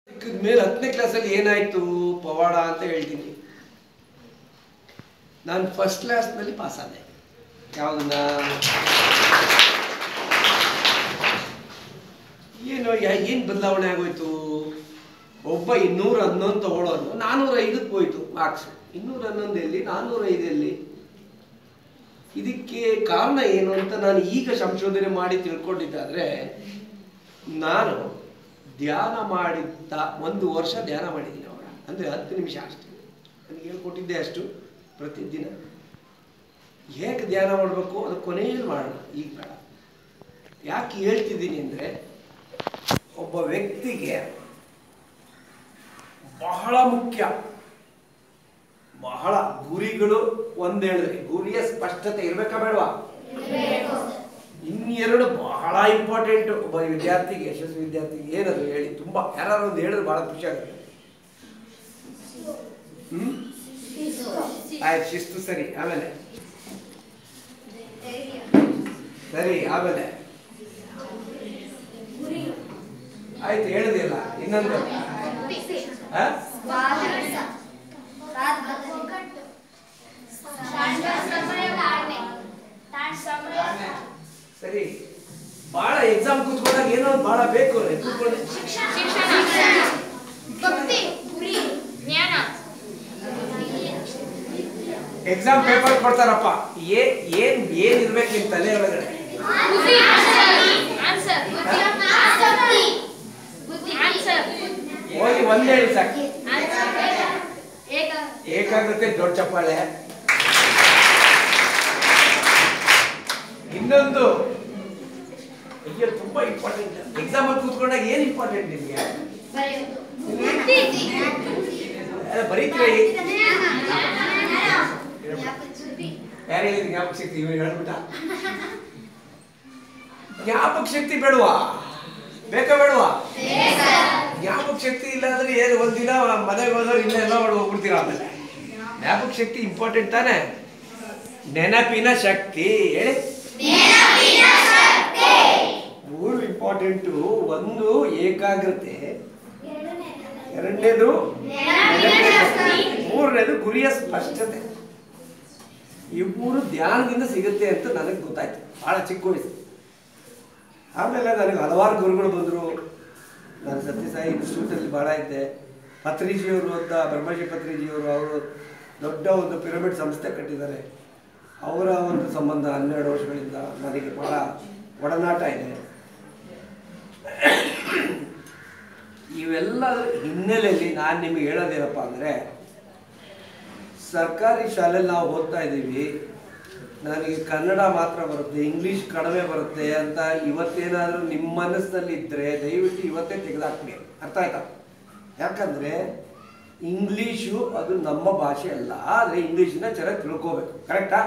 ಮೇಲೆ ಹತ್ತನೇ ಕ್ಲಾಸಲ್ಲಿ ಏನಾಯ್ತು ಪವಾಡ ಅಂತ ಹೇಳ್ತೀನಿ ನಾನು ಫಸ್ಟ್ ಕ್ಲಾಸ್ನಲ್ಲಿ ಪಾಸ್ ಆದೆ ಯಾವುದನ್ನ ಏನು ಏನು ಬದಲಾವಣೆ ಆಗೋಯ್ತು ಒಬ್ಬ ಇನ್ನೂರ ಹನ್ನೊಂದು ತಗೊಳ್ಳೋನು ನಾನ್ನೂರ ಐದಕ್ಕೆ ಹೋಯ್ತು ಮಾರ್ಕ್ಸ್ ಇನ್ನೂರ ಹನ್ನೊಂದು ಎಲ್ಲಿ ನಾನ್ನೂರ ಐದಲ್ಲಿ ಇದಕ್ಕೆ ಕಾರಣ ಏನು ಅಂತ ನಾನು ಈಗ ಸಂಶೋಧನೆ ಮಾಡಿ ತಿಳ್ಕೊಂಡಿದ್ದಾದ್ರೆ ನಾನು ಧ್ಯಾನ ಮಾಡಿದ್ದ ಒಂದು ವರ್ಷ ಧ್ಯಾನ ಮಾಡಿದ್ದೀನಿ ಅವಾಗ ಅಂದರೆ ಹತ್ತು ನಿಮಿಷ ಅಷ್ಟೇ ನನಗೆ ಹೇಳ್ಕೊಟ್ಟಿದ್ದೆ ಅಷ್ಟು ಪ್ರತಿದಿನ ಹೇಗೆ ಧ್ಯಾನ ಮಾಡಬೇಕು ಅದು ಕೊನೆಯಲ್ಲಿ ಮಾಡೋಣ ಈಗ ಬೇಡ ಯಾಕೆ ಹೇಳ್ತಿದ್ದೀನಿ ಅಂದರೆ ಒಬ್ಬ ವ್ಯಕ್ತಿಗೆ ಬಹಳ ಮುಖ್ಯ ಬಹಳ ಗುರಿಗಳು ಒಂದ್ ಹೇಳಿದ್ರೆ ಗುರಿಯ ಸ್ಪಷ್ಟತೆ ಇರ್ಬೇಕಾ ಬೇಡವಾ ಇನ್ನೆರಡು ಬಹಳ ಇಂಪಾರ್ಟೆಂಟ್ ಒಬ್ಬ ವಿದ್ಯಾರ್ಥಿಗೆ ಯಶಸ್ವಿ ವಿದ್ಯಾರ್ಥಿಗೆ ಏನದು ಹೇಳಿ ತುಂಬಾ ಯಾರು ಒಂದು ಹೇಳಿದ್ರೆ ಬಹಳ ಖುಷಿ ಆಗುತ್ತೆ ಹ್ಮ್ ಆಯ್ತು ಶಿಸ್ತು ಸರಿ ಆಮೇಲೆ ಸರಿ ಆಮೇಲೆ ಆಯ್ತು ಹೇಳಿದಿಲ್ಲ ಇನ್ನೊಂದು ಆ? ಸರಿ ಬಹಳ ಎಕ್ಸಾಮ್ ಕೂತ್ಕೊಂಡಾಗ ಏನೋ ಒಂದು ಬಹಳ ಬೇಕು ಕೂತ್ಕೊಂಡು ಭಕ್ತಿ ಗುರಿ ಜ್ಞಾನ ಎಕ್ಸಾಮ್ ಪೇಪರ್ ಕೊಡ್ತಾರಪ್ಪ ಏ ಏನ್ ಏನ್ ಇರ್ಬೇಕು ನಿಮ್ ತಲೆ ಒಳಗಡೆ ಬುದ್ಧಿ ಆನ್ಸರ್ ಬುದ್ಧಿ ಆನ್ಸರ್ ಹೋಗಿ ಒಂದ್ ಹೇಳಿ ಸಾಕು ಏಕ ಏಕಾಗ್ರತೆ ದೊಡ್ಡ ಚಪ್ಪಾಳೆ ಇನ್ನೊಂದು ಅಯ್ಯೋ ತುಂಬಾ ಇಂಪಾರ್ಟೆಂಟ್ ಎಕ್ಸಾಮ್ ಅಲ್ಲಿ ಕೂತ್ಕೊಂಡಾಗ ಏನ್ ಇಂಪಾರ್ಟೆಂಟ್ ನಿಮ್ಗೆ ಬರೆಯುವುದು ಬುದ್ಧಿ ಅಲ್ಲ, ಬರೀತೀರಾ ಯಾರು ಹೇಳಿದ್ರು ಜ್ಞಾಪಕ ಶಕ್ತಿ ಇವ್ರು ಹೇಳ್ಬಿಟ್ಟ ಜ್ಞಾಪಕ ಶಕ್ತಿ ಬೇಡವಾ ಬೇಕಾ ಬೇಡವಾ ಜ್ಞಾಪಕ ಶಕ್ತಿ ಇಲ್ಲ ಅಂದ್ರೆ ಏನು ಒಂದಿನ ಮನೆಗೆ ಹೋದವ್ರು ಇನ್ನೂ ಎಲ್ಲ ಮಾಡಿ ಹೋಗ್ಬಿಡ್ತೀರ ಆಮೇಲೆ ಜ್ಞಾಪಕ ಶಕ್ತಿ ಇಂಪಾರ್ಟೆಂಟ್ ತಾನೆ ನೆನಪಿನ ಶಕ್ತಿ ಹೇಳಿ ಮೂರು ಇಂಪಾರ್ಟೆಂಟು ಒಂದು ಏಕಾಗ್ರತೆ ಎರಡನೇದು ಮೂರನೇದು ಗುರಿಯ ಸ್ಪಷ್ಟತೆ ಈ ಮೂರು ಧ್ಯಾನದಿಂದ ಸಿಗುತ್ತೆ ಅಂತ ನನಗೆ ಗೊತ್ತಾಯ್ತು ಬಹಳ ಚಿಕ್ಕ ವಯಸ್ಸು ಆಮೇಲೆ ನನಗೆ ಹಲವಾರು ಗುರುಗಳು ಬಂದರು ನಾನು ಸತ್ಯಸಾಯಿ ಇನ್ಸ್ಟಿಟ್ಯೂಟಲ್ಲಿ ಭಾಳ ಇದ್ದೆ ಪತ್ರಿಜಿಯವರು ಅಂತ ಬ್ರಹ್ಮಶ್ರೀ ಪತ್ರಿಜಿಯವರು ಅವರು ದೊಡ್ಡ ಒಂದು ಪಿರಮಿಡ್ ಸಂಸ್ಥೆ ಕಟ್ಟಿದ್ದಾರೆ ಅವರ ಒಂದು ಸಂಬಂಧ ಹನ್ನೆರಡು ವರ್ಷಗಳಿಂದ ನನಗೆ ಬಹಳ ಒಡನಾಟ ಇದೆ ಇವೆಲ್ಲದರ ಹಿನ್ನೆಲೆಯಲ್ಲಿ ನಾನು ನಿಮಗೆ ಹೇಳೋದೇನಪ್ಪ ಅಂದರೆ ಸರ್ಕಾರಿ ಶಾಲೆಯಲ್ಲಿ ನಾವು ಓದ್ತಾ ಇದ್ದೀವಿ ನನಗೆ ಕನ್ನಡ ಮಾತ್ರ ಬರುತ್ತೆ ಇಂಗ್ಲೀಷ್ ಕಡಿಮೆ ಬರುತ್ತೆ ಅಂತ ಇವತ್ತೇನಾದರೂ ನಿಮ್ಮ ಮನಸ್ಸಿನಲ್ಲಿ ಇದ್ದರೆ ದಯವಿಟ್ಟು ಇವತ್ತೇ ತೆಗೆದಾಕ್ಬಿಡಿ ಅರ್ಥ ಆಯ್ತಾ ಯಾಕಂದರೆ ಇಂಗ್ಲೀಷು ಅದು ನಮ್ಮ ಭಾಷೆ ಅಲ್ಲ ಆದರೆ ಇಂಗ್ಲೀಷನ್ನ ಚೆನ್ನಾಗಿ ತಿಳ್ಕೋಬೇಕು ಕರೆಕ್ಟಾ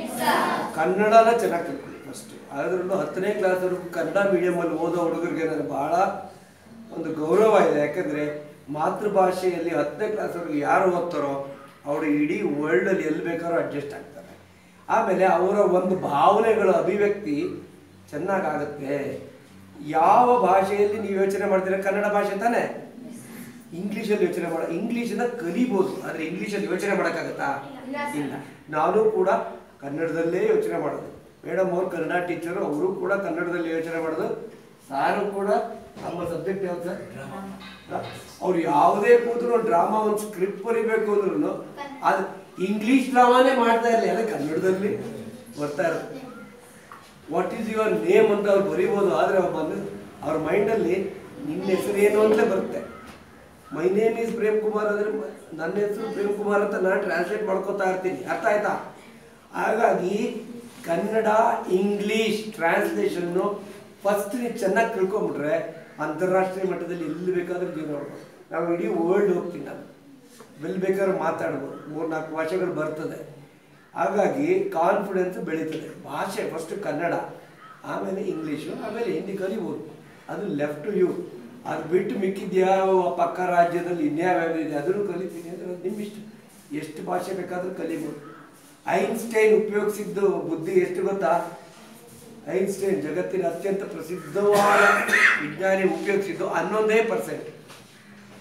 ಕನ್ನಡನ ಚೆನ್ನಾಗಿ ತಿಳ್ಕೊಳ್ಳಿ ಫಸ್ಟ್ ಅದರಲ್ಲೂ ಹತ್ತನೇ ಕ್ಲಾಸ್ವರೆಗೂ ಕನ್ನಡ ಮೀಡಿಯಮಲ್ಲಿ ಓದೋ ಹುಡುಗರಿಗೆ ನನಗೆ ಭಾಳ ಒಂದು ಗೌರವ ಇದೆ ಯಾಕಂದರೆ ಮಾತೃಭಾಷೆಯಲ್ಲಿ ಹತ್ತನೇ ಕ್ಲಾಸ್ವರೆಗೂ ಯಾರು ಓದ್ತಾರೋ ಅವರು ಇಡೀ ವರ್ಲ್ಡಲ್ಲಿ ಎಲ್ಲಿ ಬೇಕಾದ್ರೂ ಅಡ್ಜಸ್ಟ್ ಆಗ್ತಾರೆ ಆಮೇಲೆ ಅವರ ಒಂದು ಭಾವನೆಗಳ ಅಭಿವ್ಯಕ್ತಿ ಚೆನ್ನಾಗಾಗುತ್ತೆ ಯಾವ ಭಾಷೆಯಲ್ಲಿ ನೀವು ಯೋಚನೆ ಮಾಡ್ತೀರಾ ಕನ್ನಡ ಭಾಷೆ ತಾನೇ ಇಂಗ್ಲೀಷಲ್ಲಿ ಯೋಚನೆ ಮಾಡ ಇಂಗ್ಲೀಷನ್ನ ಕಲಿಬೋದು ಆದರೆ ಇಂಗ್ಲೀಷಲ್ಲಿ ಯೋಚನೆ ಮಾಡೋಕ್ಕಾಗತ್ತಾ ಇಲ್ಲ ನಾನು ಕೂಡ ಕನ್ನಡದಲ್ಲೇ ಯೋಚನೆ ಮಾಡೋದು ಮೇಡಮ್ ಅವ್ರು ಕನ್ನಡ ಟೀಚರು ಅವರು ಕೂಡ ಕನ್ನಡದಲ್ಲಿ ಯೋಚನೆ ಮಾಡೋದು ಸಾರು ಕೂಡ ನಮ್ಮ ಸಬ್ಜೆಕ್ಟ್ ಯಾವ್ದು ಸರ್ ಅವ್ರು ಯಾವುದೇ ಕೂತ್ರು ಡ್ರಾಮಾ ಒಂದು ಸ್ಕ್ರಿಪ್ಟ್ ಬರಿಬೇಕು ಅಂದ್ರೂ ಅದು ಇಂಗ್ಲೀಷ್ ಡ್ರಾಮಾನೇ ಮಾಡ್ತಾ ಇರಲಿ ಅದೇ ಕನ್ನಡದಲ್ಲಿ ಬರ್ತಾ ಇರುತ್ತೆ ವಾಟ್ ಈಸ್ ಯುವರ್ ನೇಮ್ ಅಂತ ಅವ್ರು ಬರೀಬೋದು ಆದರೆ ಅವ್ರು ಬಂದು ಅವ್ರ ಮೈಂಡಲ್ಲಿ ನಿನ್ನ ಹೆಸರು ಏನು ಅಂತ ಬರುತ್ತೆ my name is Prem Kumar ಅಂದರೆ ಮ- ನನ್ನ ಹೆಸರು ಪ್ರೇಮ್ ಕುಮಾರ್ ಅಂತ ನಾನು ಟ್ರಾನ್ಸ್ಲೇಟ್ ಮಾಡ್ಕೊತಾ ಇರ್ತೀನಿ ಅರ್ಥ ಆಯ್ತಾ ಹಾಗಾಗಿ ಕನ್ನಡ ಇಂಗ್ಲೀಷ್ ಟ್ರಾನ್ಸ್ಲೇಷನ್ನು ಫಸ್ಟ್ ನೀವು ಚೆನ್ನಾಗಿ ತಿಳ್ಕೊಂಬಿಟ್ರೆ ಅಂತಾರಾಷ್ಟ್ರೀಯ ಮಟ್ಟದಲ್ಲಿ ಎಲ್ಲಿ ಬೇಕಾದ್ರೂ ಜೀವನ ಮಾಡ್ಬೋದು ನಾವು ಇಡೀ ವರ್ಲ್ಡ್ ಹೋಗ್ತೀನಿ ನಾನು ಎಲ್ಲಿ ಬೇಕಾದ್ರೂ ಮಾತಾಡ್ಬೋದು ಮೂರು ನಾಲ್ಕು ಭಾಷೆಗಳು ಬರ್ತದೆ ಹಾಗಾಗಿ ಕಾನ್ಫಿಡೆನ್ಸ್ ಬೆಳೀತದೆ ಭಾಷೆ ಫಸ್ಟ್ ಕನ್ನಡ ಆಮೇಲೆ ಇಂಗ್ಲೀಷು ಆಮೇಲೆ ಹಿಂದಿ ಕಲಿಬೋದು ಅದು ಲೆಫ್ಟ್ ಟು ಯು ಅದು ಬಿಟ್ಟು ಮಿಕ್ಕಿದ್ಯಾವ ಪಕ್ಕ ರಾಜ್ಯದಲ್ಲಿ ಇನ್ಯಾವ್ಯಾವ ಇದೆ ಅದನ್ನು ಕಲಿತೀನಿ ಅಂದರೆ ಅದು ನಿಮ್ಮ ಇಷ್ಟ ಎಷ್ಟು ಭಾಷೆ ಬೇಕಾದರೂ ಕಲಿಬೋದು ಐನ್ಸ್ಟೈನ್ ಉಪಯೋಗಿಸಿದ್ದು ಬುದ್ಧಿ ಎಷ್ಟು ಗೊತ್ತಾ ಐನ್ಸ್ಟೈನ್ ಜಗತ್ತಿನ ಅತ್ಯಂತ ಪ್ರಸಿದ್ಧವಾದ ವಿಜ್ಞಾನಿ ಉಪಯೋಗಿಸಿದ್ದು ಹನ್ನೊಂದೇ ಪರ್ಸೆಂಟ್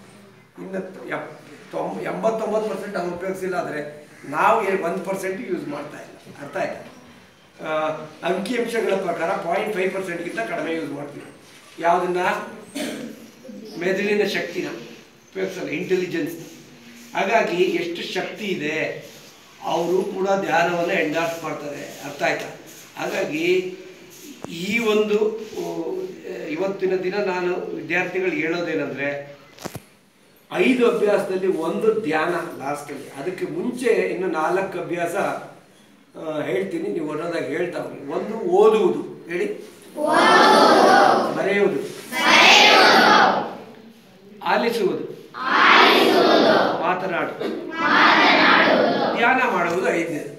ಇನ್ನು ಎಪ್ ತೊಂಬ ಎಂಬತ್ತೊಂಬತ್ತು ಪರ್ಸೆಂಟ್ ಅವ್ರು ಉಪಯೋಗಿಸಿಲ್ಲ ಆದರೆ ನಾವು ಒಂದು ಪರ್ಸೆಂಟ್ ಯೂಸ್ ಮಾಡ್ತಾ ಇಲ್ಲ ಅರ್ಥ ಆಯ್ತಾ ಆ, ಅಂಕಿಅಂಶಗಳ ಪ್ರಕಾರ ಪಾಯಿಂಟ್ ಫೈವ್ ಪರ್ಸೆಂಟ್ಗಿಂತ ಕಡಿಮೆ ಯೂಸ್ ಮಾಡ್ತೀವಿ ಯಾವುದನ್ನ ಮೆದುಳಿನ ಶಕ್ತಿನ ಉಪಯೋಗಿಸಲ್ಲ ಇಂಟೆಲಿಜೆನ್ಸ್ ಹಾಗಾಗಿ ಎಷ್ಟು ಶಕ್ತಿ ಇದೆ ಅವರು ಕೂಡ ಧ್ಯಾನವನ್ನು ಎಂಡಾರ್ಸ್ ಮಾಡ್ತಾರೆ ಅರ್ಥ ಆಯ್ತಾ ಹಾಗಾಗಿ ಈ ಒಂದು ಆ, ಇವತ್ತಿನ ದಿನ ನಾನು ವಿದ್ಯಾರ್ಥಿಗಳಿಗೆ ಹೇಳೋದೇನೆಂದರೆ ಐದು ಅಭ್ಯಾಸದಲ್ಲಿ ಒಂದು ಧ್ಯಾನ ಲಾಸ್ಟಲ್ಲಿ ಅದಕ್ಕೆ ಮುಂಚೆ ಇನ್ನು ನಾಲ್ಕು ಅಭ್ಯಾಸ ಆ, ಹೇಳ್ತೀನಿ ನೀವು ಓದೋದಾಗ ಹೇಳ್ತಾ ಹೋಗಿ ಒಂದು ಓದುವುದು ಹೇಳಿ ಬರೆಯುವುದು ಆಲಿಸುವುದು ಮಾತನಾಡುವುದು ಧ್ಯಾನ ಮಾಡುವುದು ಐದನೇದು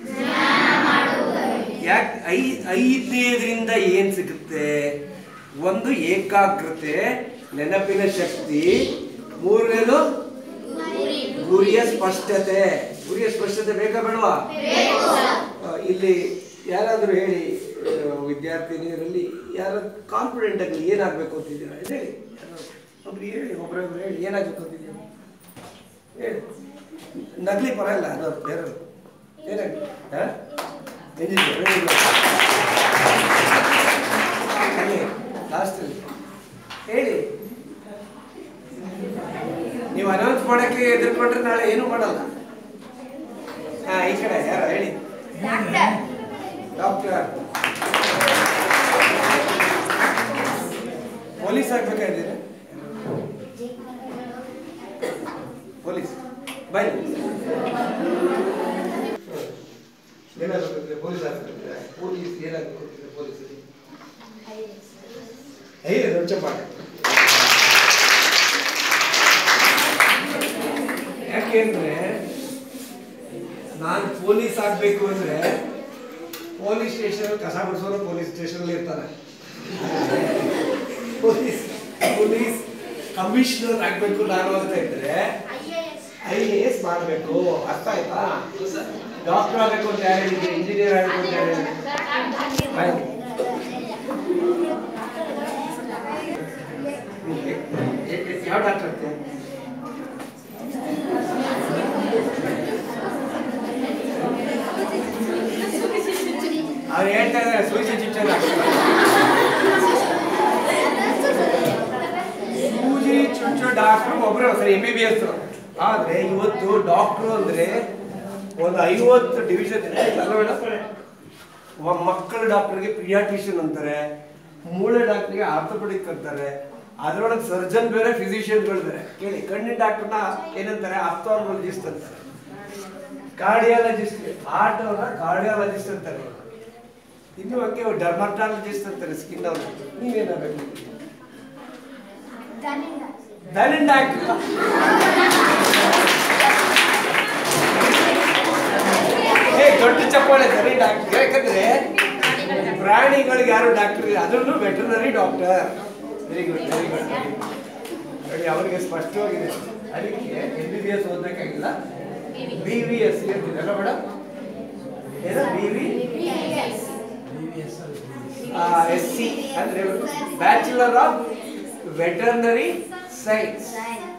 ಯಾಕೆ ಐ ಐದನೇದ್ರಿಂದ ಏನು ಸಿಗುತ್ತೆ ಒಂದು ಏಕಾಗ್ರತೆ ನೆನಪಿನ ಶಕ್ತಿ ಮೂರನೇದು ಗುರಿಯ ಸ್ಪಷ್ಟತೆ ಗುರಿಯ ಸ್ಪಷ್ಟತೆ ಬೇಕಾ ಬೇಡವಾ ಆ, ಇಲ್ಲಿ ಯಾರಾದರೂ ಹೇಳಿ ಆ, ವಿದ್ಯಾರ್ಥಿನಿಯರಲ್ಲಿ ಯಾರು ಕಾನ್ಫಿಡೆಂಟ್ ಆಗಿ ಏನಾಗಬೇಕು ಅಂತಿದ್ದೀರಾ ಇದು ಹೇಳಿ ಯಾರಾದ್ರು ಒಬ್ರು ಹೇಳಿ ಒಬ್ರೊಬ್ರು ಹೇಳಿ ಏನಾಗಬೇಕು ಅಂತಿದ್ದೀರಾ ಹೇಳಿ ನಕಲಿ ಪರಲ್ಲ ಅದು ಬೇರೆ ಏನಾಗಿ ಹಾಂ ಲಾಸ್ಟಲ್ಲಿ ಹೇಳಿ ನೀವು ಅನೌನ್ಸ್ ಮಾಡಕ್ಕೆ ಎದುರ್ಕೊಂಡ್ರೆ ನಾಳೆ ಏನು ಮಾಡಲ್ಲ ಹಾ ಈ ಕಡೆ ಯಾರು ಹೇಳಿ ಡಾಕ್ಟರ್ ಪೊಲೀಸ್ ಆಗ್ಬೇಕಾಗಿದ್ದೀರಾ ಪೊಲೀಸ್ ಬೈ ಏನಾಗಬೇಕಿದ್ರೆ ಪೊಲೀಸ್ ಆಗ್ಬೇಕಿದ್ರೆ ಪೊಲೀಸ್ ಏನಾಗಬೇಕಿದ್ರೆ ಪೊಲೀಸ್ ಐದು ದೊಡ್ಡ ಚಪ್ಪಾಳೆ ಯಾಕೆಂದ್ರೆ ನಾನು ಪೊಲೀಸ್ ಆಗ್ಬೇಕು ಅಂದ್ರೆ ಪೊಲೀಸ್ ಸ್ಟೇಷನ್ ಕಸ ಬಿಡಿಸೋರು ಪೊಲೀಸ್ ಸ್ಟೇಷನ್ ಇರ್ತಾರೆ ಪೊಲೀಸ್ ಪೊಲೀಸ್ ಕಮಿಷನರ್ ಆಗ್ಬೇಕು ನಾನು ಅಂತ ಇದ್ರೆ ಐ ಎ ಎಸ್ ಮಾಡಬೇಕು ಅರ್ಥ ಆಯ್ತಾ ಡಾಕ್ಟರ್ ಆಗಬೇಕು ಅಂತ ಯಾರು ಹೇಳಿದ್ರೆ ಇಂಜಿನಿಯರ್ ಆಗಬೇಕು ಅಂತ ಯಾರು ಹೇಳಿದ್ರೆ ಆಯ್ತು. ಎ- ಎ- ಯಾವ ಡಾಕ್ಟರ್ ಆಗ್ತೀಯ ಅವ್ರು ಹೇಳ್ತಾ ಇದ್ದಾರೆ ಸೂಚಿ ಚುಚ್ಚಲ್ಲ ಸೂಜಿ ಚುಚ್ಚೋ ಡಾಕ್ಟ್ರು ಒಬ್ರು ಸರಿ ಎಂ ಬಿ ಬಿ ಎಸ್ ಆದ್ರೆ ಇವತ್ತು ಡಾಕ್ಟ್ರು ಅಂದ್ರೆ ಒಂದು ಐವತ್ತು ಡಿವಿಷನ್ ಇದೆ ಅಲ್ಲ ಮೇಡಮ್ ಒಬ್ಬ ಮಕ್ಕಳ ಡಾಕ್ಟರ್ಗೆ ಪಿಡಿಯಾಟ್ರಿಷಿಯನ್ ಅಂತಾರೆ ಮೂಳೆ ಡಾಕ್ಟರ್ಗೆ ಆರ್ಥೋಪೆಡಿಕ್ ಅಂತಾರೆ ಅದರೊಳಗೆ ಸರ್ಜನ್ ಬೇರೆ ಫಿಸಿಷಿಯನ್ಗಳು ಬೇರೆ ಕೇಳಿ ಕಣ್ಣಿನ ಡಾಕ್ಟರ್ನ ಏನಂತಾರೆ ಆರ್ಥೋಮಾಲಜಿಸ್ಟ್ ಅಂತಾರೆ ಕಾರ್ಡಿಯಾಲಜಿಸ್ಟ್ ಹಾರ್ಟ್ ಅವರ ಕಾರ್ಡಿಯಾಲಜಿಸ್ಟ್ ಅಂತಾರೆ ಇನ್ನು ಹಂಗೆ ಡರ್ಮಟಾಲಜಿಸ್ಟ್ ಅಂತಾರೆ ಸ್ಕಿನ್ ಅವರು ನೀವೇನಾಗಬೇಕು ದನಿನ್ ಡಾಕ್ಟರ್ ಏ ದೊಡ್ಡ ಚಪ್ಪಾಳೆ ದನಿ ಡಾಕ್ಟರ್ ಯಾಕಂದ್ರೆ ಪ್ರಾಣಿಗಳಿಗೆ ಯಾರು ಡಾಕ್ಟರ್ ಇಲ್ಲ ಅದರಲ್ಲೂ veterinary doctor very good very good ನೋಡಿ ಅವರಿಗೆ ಸ್ಪಷ್ಟವಾಗಿದೆ ಅದಕ್ಕೆ ಎಂ ಬಿ ಬಿ ಎಸ್ ಓದಬೇಕಾಗಿಲ್ಲ ಬಿ ವಿ ಎಸ್ ಇರ್ತಿದಲ್ಲ ಮೇಡಮ್ ಏನೋ ಬಿ ವಿ ಎಸ್ ಸಿ ಅಂದ್ರೆ ಬ್ಯಾಚುಲರ್ ಆಫ್ ವೆಟರ್ನರಿ ಸೈನ್ಸ್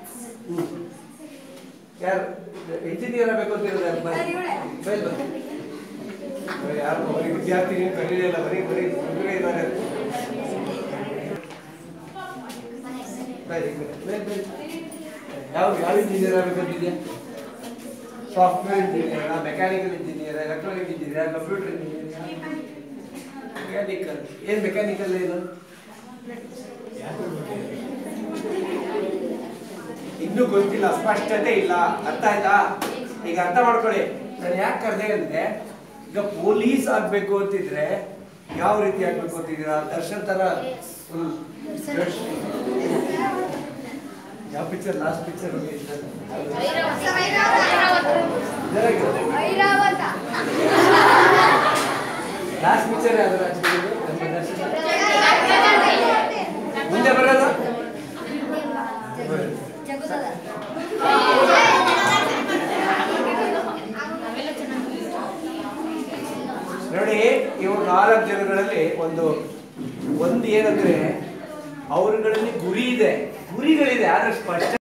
ಯಾರು ಇಂಜಿನಿಯರ್ ಆಗಬೇಕು ಅಂತ ಇರೋದು ಬೈಲ್ ಬನ್ನಿ ಯಾರು ಬರೀ ವಿದ್ಯಾರ್ಥಿ ಕಲೀಲಿಲ್ಲ ಬರೀ ಬರೀ ಹುಡುಗರೇ ಇದ್ದಾರೆ ಬನ್ನಿ, ಬನ್ನಿ, ಬನ್ನಿ. ಯಾವ ಯಾವ ಇಂಜಿನಿಯರ್ ಆಗಬೇಕಂತಿದೆಯಾ software engineer mechanical engineer electronic engineer computer engineer mechanical ಏನು ಮೆಕ್ಯಾನಿಕಲ್ ಏನು ಇನ್ನೂ ಗೊತ್ತಿಲ್ಲ ಸ್ಪಷ್ಟತೆ ಇಲ್ಲ ಅರ್ಥ ಆಯ್ತಾ ಈಗ ಅರ್ಥ ಮಾಡ್ಕೊಳ್ಳಿ ನಾನು ಯಾಕೆ ಕರೆದೆ ಅಂದ್ರೆ ಈಗ ಪೊಲೀಸ್ ಆಗ್ಬೇಕು ಅಂತಿದ್ರೆ ಯಾವ ರೀತಿ ಆಗ್ಬೇಕು ಅಂತಿದ್ದೀರಾ ದರ್ಶನ್ ತರ full dress. ಯಾವ picture last picture last picture ಯಾವ್ದು ಮುಂದೆ ಬರೋದು ನೋಡಿ ಇವರು ನಾಲ್ಕು ಜನಗಳಲ್ಲಿ ಒಂದು ಒಂದು ಏನಂದ್ರೆ ಅವರುಗಳಲ್ಲಿ ಗುರಿ ಇದೆ ಗುರಿಗಳಿದೆ ಆದ್ರೆ ಸ್ಪಷ್ಟ